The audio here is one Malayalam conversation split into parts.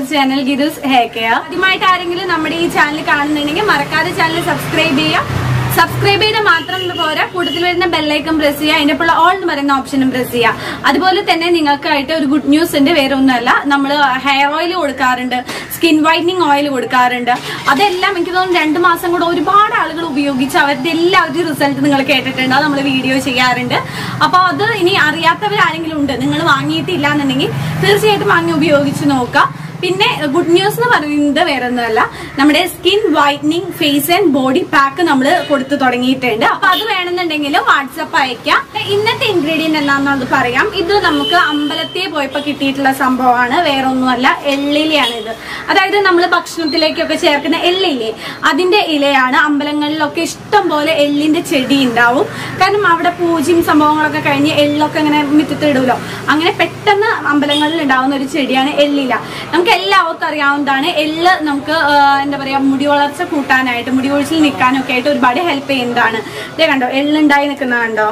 ചാനൽ ഗിരുസ് ഹെയർ കെയർ ആദ്യമായിട്ട് ആരെങ്കിലും നമ്മുടെ ഈ ചാനൽ കാണുന്നുണ്ടെങ്കിൽ മറക്കാതെ ചാനൽ സബ്സ്ക്രൈബ് ചെയ്യുക സബ്സ്ക്രൈബ് ചെയ്ത മാത്രം പോരാ കൂട്ടത്തിൽ വരുന്ന ബെല്ലൈക്കൺ പ്രസ് ചെയ്യുക അതിന്റെ ഒപ്പം ഓൾ എന്ന് പറയുന്ന ഓപ്ഷനും പ്രസ് ചെയ്യുക അതുപോലെ തന്നെ നിങ്ങൾക്കായിട്ട് ഒരു ഗുഡ് ന്യൂസ് ഉണ്ട് വേറെ ഒന്നുമല്ല നമ്മൾ ഹെയർ ഓയിൽ കൊടുക്കാറുണ്ട് സ്കിൻ വൈറ്റനിങ് ഓയിൽ കൊടുക്കാറുണ്ട് അതെല്ലാം എനിക്ക് തോന്നുന്നു രണ്ട് മാസം കൂടെ ഒരുപാട് ആളുകൾ ഉപയോഗിച്ച് അവരുടെ എല്ലാവരുടെയും റിസൾട്ട് നിങ്ങൾ കേട്ടിട്ടുണ്ട് അത് നമ്മൾ വീഡിയോ ചെയ്യാറുണ്ട് അപ്പോൾ അത് ഇനി അറിയാത്തവർ ആരെങ്കിലും ഉണ്ട് നിങ്ങൾ വാങ്ങിയിട്ടില്ല എന്നുണ്ടെങ്കിൽ തീർച്ചയായിട്ടും വാങ്ങി ഉപയോഗിച്ച് നോക്കാം പിന്നെ ഗുഡ് ന്യൂസ് എന്ന് പറയുന്നത് വേറെ ഒന്നുമല്ല നമ്മുടെ skin whitening face and body pack നമ്മൾ കൊടുത്തു തുടങ്ങിയിട്ടുണ്ട് അപ്പൊ അത് വേണമെന്നുണ്ടെങ്കിൽ വാട്സപ്പ് അയക്കാം ഇന്നത്തെ ഇൻഗ്രീഡിയന്റ് എന്താണെന്നത് പറയാം ഇത് നമുക്ക് അമ്പലത്തിൽ പോയപ്പോ കിട്ടിയിട്ടുള്ള സംഭവമാണ് വേറെ ഒന്നുമല്ല എള്ളിലയാണ് ഇത് അതായത് നമ്മൾ ഭക്ഷണത്തിലേക്കൊക്കെ ചേർക്കുന്ന എള്ളില്ലേ അതിന്റെ ഇലയാണ് അമ്പലങ്ങളിലൊക്കെ ഇഷ്ടം പോലെ എള്ളിന്റെ ചെടി ഉണ്ടാവും കാരണം അവിടെ പൂജയും സംഭവങ്ങളൊക്കെ കഴിഞ്ഞ് എള്ളൊക്കെ ഇങ്ങനെ മുറ്റത്ത് ഇടുമല്ലോ അങ്ങനെ പെട്ടെന്ന് അമ്പലങ്ങളിൽ ഉണ്ടാവുന്ന ഒരു ചെടിയാണ് എള്ളില നമുക്ക് എല്ലാവർക്കും അറിയാവുന്നതാണ് എള്ള് നമുക്ക് ആ, എന്താ പറയാ മുടി വളർച്ച കൂട്ടാനായിട്ട് മുടി കൊഴിച്ചിൽ നിൽക്കാനൊക്കെ ആയിട്ട് ഒരുപാട് ഹെൽപ്പ് ചെയ്യുന്നതാണ് ഇതേ കണ്ടോ എള്ളുണ്ടായി നിൽക്കുന്ന കണ്ടോ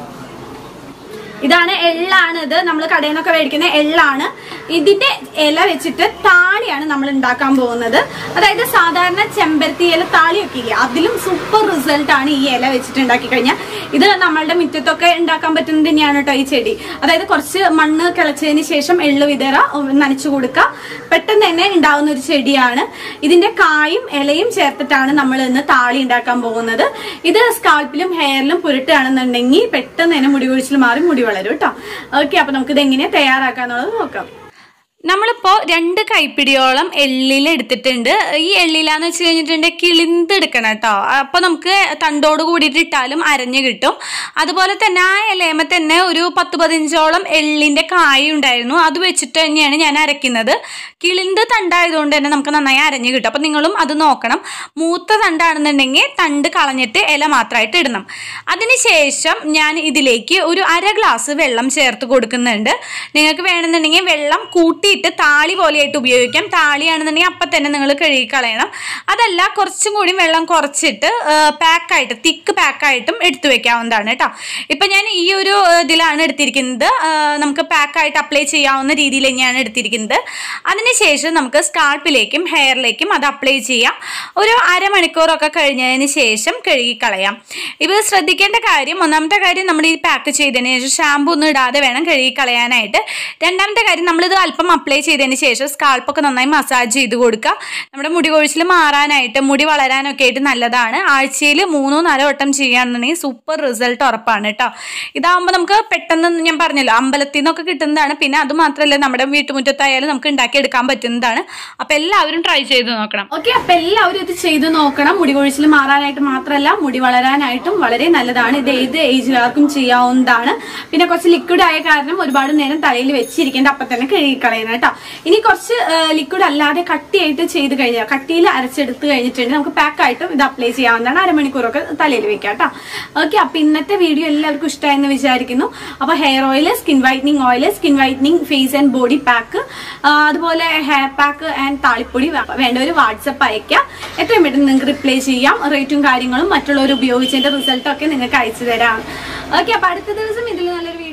ഇതാണ് എള്ളാണ് ഇത് നമ്മൾ കടയിൽ നിന്നൊക്കെ മേടിക്കുന്ന എള്ളാണ് ഇതിന്റെ ഇല വെച്ചിട്ട് താളിയാണ് നമ്മൾ ഉണ്ടാക്കാൻ പോകുന്നത് അതായത് സാധാരണ ചെമ്പരത്തി ഇല താളിയൊക്കെ ഇല്ലേ അതിലും സൂപ്പർ റിസൾട്ട് ആണ് ഈ ഇല വെച്ചിട്ട് ഉണ്ടാക്കി കഴിഞ്ഞാൽ ഇത് നമ്മളുടെ മുറ്റത്തൊക്കെ ഉണ്ടാക്കാൻ പറ്റുന്നത് തന്നെയാണ് കേട്ടോ ഈ ചെടി അതായത് കുറച്ച് മണ്ണ് കിളച്ചതിന് ശേഷം എള്ളു വിതറ നനച്ചു കൊടുക്കുക പെട്ടെന്ന് തന്നെ ഉണ്ടാവുന്ന ഒരു ചെടിയാണ് ഇതിന്റെ കായും ഇലയും ചേർത്തിട്ടാണ് നമ്മൾ ഇന്ന് താളി ഉണ്ടാക്കാൻ പോകുന്നത് ഇത് സ്കാൾപ്പിലും ഹെയറിലും പുരട്ടുകയാണെന്നുണ്ടെങ്കിൽ പെട്ടെന്ന് തന്നെ മുടി കൊഴിച്ചിൽ മാറി മുടി വളരും കേട്ടോ ഓക്കെ അപ്പൊ നമുക്ക് ഇത് എങ്ങനെ തയ്യാറാക്കാന്നുള്ളത് നോക്കാം നമ്മളിപ്പോ രണ്ട് കൈപ്പിടിയോളം എള്ളിൽ എടുത്തിട്ടുണ്ട് ഈ എള്ളിലാന്ന് വെച്ച് കഴിഞ്ഞിട്ടുണ്ടെങ്കിൽ കിളിന്തെടുക്കണം കേട്ടോ അപ്പൊ നമുക്ക് തണ്ടോട് കൂടിയിട്ട് ഇട്ടാലും അരഞ്ഞു കിട്ടും അതുപോലെ തന്നെ ആ ഇലയമ തന്നെ ഒരു പത്ത് പതിനഞ്ചോളം എള്ളിന്റെ കായ ഉണ്ടായിരുന്നു അത് വെച്ചിട്ട് തന്നെയാണ് ഞാൻ അരയ്ക്കുന്നത് കിളിന്ത് തണ്ടായതുകൊണ്ട് തന്നെ നമുക്ക് നന്നായി അരഞ്ഞു കിട്ടും അപ്പൊ നിങ്ങളും അത് നോക്കണം മൂത്ത തണ്ടാണെന്നുണ്ടെങ്കിൽ തണ്ട് കളഞ്ഞിട്ട് ഇല മാത്രമായിട്ട് ഇടണം അതിനുശേഷം ഞാൻ ഇതിലേക്ക് ഒരു അര ഗ്ലാസ് വെള്ളം ചേർത്ത് കൊടുക്കുന്നുണ്ട് നിങ്ങൾക്ക് വേണമെന്നുണ്ടെങ്കിൽ വെള്ളം കൂട്ടിയിട്ട് താളി പോലെയായിട്ട് ഉപയോഗിക്കാം താളിയാണെന്നുണ്ടെങ്കിൽ അപ്പം തന്നെ നിങ്ങൾ കഴുകി കളയണം അതല്ല കുറച്ചും കൂടി വെള്ളം കുറച്ചിട്ട് പാക്കായിട്ട് തിക്ക് പാക്കായിട്ടും എടുത്തു വെക്കാവുന്നതാണ് കേട്ടോ ഇപ്പം ഞാൻ ഈ ഒരു ആ, ഇതിലാണ് എടുത്തിരിക്കുന്നത് ആ, നമുക്ക് പാക്കായിട്ട് അപ്ലൈ ചെയ്യാവുന്ന രീതിയിൽ തന്നെയാണ് എടുത്തിരിക്കുന്നത് അതിനുശേഷം നമുക്ക് സ്കാൾപ്പിലേക്കും ഹെയറിലേക്കും അത് അപ്ലൈ ചെയ്യാം ഒരു അരമണിക്കൂറൊക്കെ കഴിഞ്ഞതിന് ശേഷം കഴുകി കളയാം ഇത് ശ്രദ്ധിക്കേണ്ട കാര്യം ഒന്നാമത്തെ കാര്യം നമ്മൾ ഈ പാക്ക് ചെയ്തതിന് ശേഷം ഷാമ്പു ഒന്നും ഇടാതെ വേണം കഴുകി കളയാനായിട്ട് രണ്ടാമത്തെ കാര്യം നമ്മളിത് അല്പം അപ്ലൈ ചെയ്തതിന് ശേഷം സ്കാൾപ്പൊക്കെ നന്നായി മസാജ് ചെയ്ത് കൊടുക്കുക നമ്മുടെ മുടി കൊഴിച്ചിൽ മാറാനായിട്ട് മുടി വളരാനൊക്കെ ആയിട്ട് നല്ലതാണ് ആഴ്ചയിൽ മൂന്നോ നാലോ വട്ടം ചെയ്യുകയാണെന്നുണ്ടെങ്കിൽ സൂപ്പർ റിസൾട്ട് ഉറപ്പാണ് കേട്ടോ ഇതാകുമ്പോൾ നമുക്ക് പെട്ടെന്ന് ഞാൻ പറഞ്ഞല്ലോ അമ്പലത്തിൽ നിന്നൊക്കെ കിട്ടുന്നതാണ് പിന്നെ അത് മാത്രമല്ല നമ്മുടെ വീട്ടുമുറ്റത്തായാലും നമുക്ക് ഉണ്ടാക്കിയെടുക്കാൻ പറ്റുന്നതാണ് അപ്പൊ എല്ലാവരും ട്രൈ ചെയ്ത് നോക്കണം ഓക്കെ അപ്പൊ എല്ലാവരും ഇത് ചെയ്ത് നോക്കണം മുടി കൊഴിച്ചിൽ മാറാനായിട്ട് മാത്രമല്ല മുടി വളരാനായിട്ടും വളരെ നല്ലതാണ് ഇത് ഏത് ഏജിലാർക്കും ചെയ്യാവുന്നതാണ് പിന്നെ കുറച്ച് ലിക്വിഡ് ആയ കാരണം ഒരുപാട് നേരം തലയിൽ വെച്ചിരിക്കേണ്ട അപ്പൊ തന്നെ കഴുകി കളയണം കേട്ടോ ഇനി കുറച്ച് ലിക്വിഡ് അല്ലാതെ കട്ടിയായിട്ട് ചെയ്ത് കഴിഞ്ഞാൽ കട്ടിയിൽ അരച്ചെടുത്ത് കഴിഞ്ഞിട്ടുണ്ടെങ്കിൽ നമുക്ക് പാക്ക് ആയിട്ടും ഇത് അപ്ലൈ ചെയ്യാവുന്നതാണ് അരമണിക്കൂറൊക്കെ തലയിൽ വെക്കാം കേട്ടോ ഓക്കെ അപ്പൊ ഇന്നത്തെ വീഡിയോ എല്ലാവർക്കും ഇഷ്ടമായെന്ന് വിചാരിക്കുന്നു അപ്പൊ hair oil skin whitening oil skin whitening face and body pack അതുപോലെ ഹെയർ പാക്ക് ആൻഡ് താളിപ്പൊടി വേ- വേണ്ടവർ വാട്സപ്പ് അയക്കാം എത്രയും പെട്ടെന്ന് നിങ്ങൾക്ക് റിപ്ലൈ ചെയ്യാം റേറ്റും കാര്യങ്ങളും മറ്റുള്ളവർ ഉപയോഗിച്ചതിന്റെ റിസൾട്ടൊക്കെ നിങ്ങൾക്ക് അയച്ചു തരാം ഓക്കെ അപ്പൊ അടുത്ത ദിവസം ഇതിൽ നല്ലൊരു വീഡിയോ